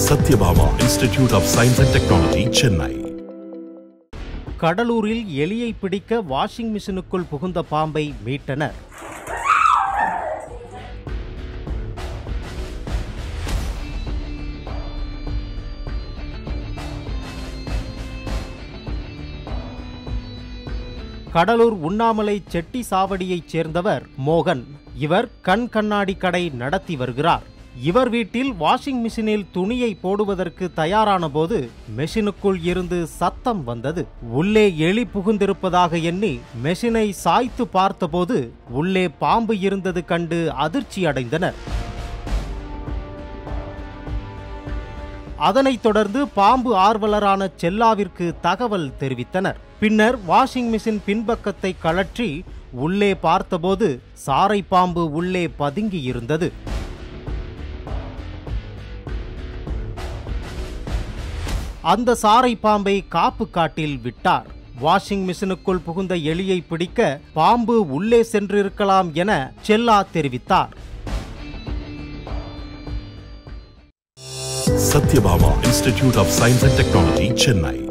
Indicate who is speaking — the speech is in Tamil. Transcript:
Speaker 1: Satyabhama Institute of Science and Technology Chennai
Speaker 2: கடலூரில் எலியை பிடிக்க வாஷிங் மிஷினுக்குள் புகுந்த பாம்பை மீட்டனர் கடலூர் உண்ணாமலை செட்டி சாவடியைச் சேர்ந்தவர் மோகன் இவர் கண் கண்ணாடி கடை நடத்தி வருகிறார் இவர் வீட்டில் வாஷிங் மிஷினில் துணியை போடுவதற்கு தயாரான போது மெஷினுக்குள் இருந்து சத்தம் வந்தது உள்ளே எலி புகுந்திருப்பதாக எண்ணி மெஷினை சாய்த்து பார்த்தபோது உள்ளே பாம்பு இருந்தது கண்டு அதிர்ச்சி அடைந்தனர் அதனைத் தொடர்ந்து பாம்பு ஆர்வலரான செல்லாவிற்கு தகவல் தெரிவித்தனர் பின்னர் வாஷிங் மிஷின் பின்பக்கத்தை கழற்றி உள்ளே பார்த்தபோது சாரை பாம்பு உள்ளே பதுங்கி இருந்தது அந்த சாரை பாம்பை காப்பு காட்டில் விட்டார் வாஷிங் மிஷினுக்குள் புகுந்த எலியை பிடிக்க பாம்பு உள்ளே சென்றிருக்கலாம் என செல்லா தெரிவித்தார்
Speaker 1: Sathyabama Institute of Science and Technology Chennai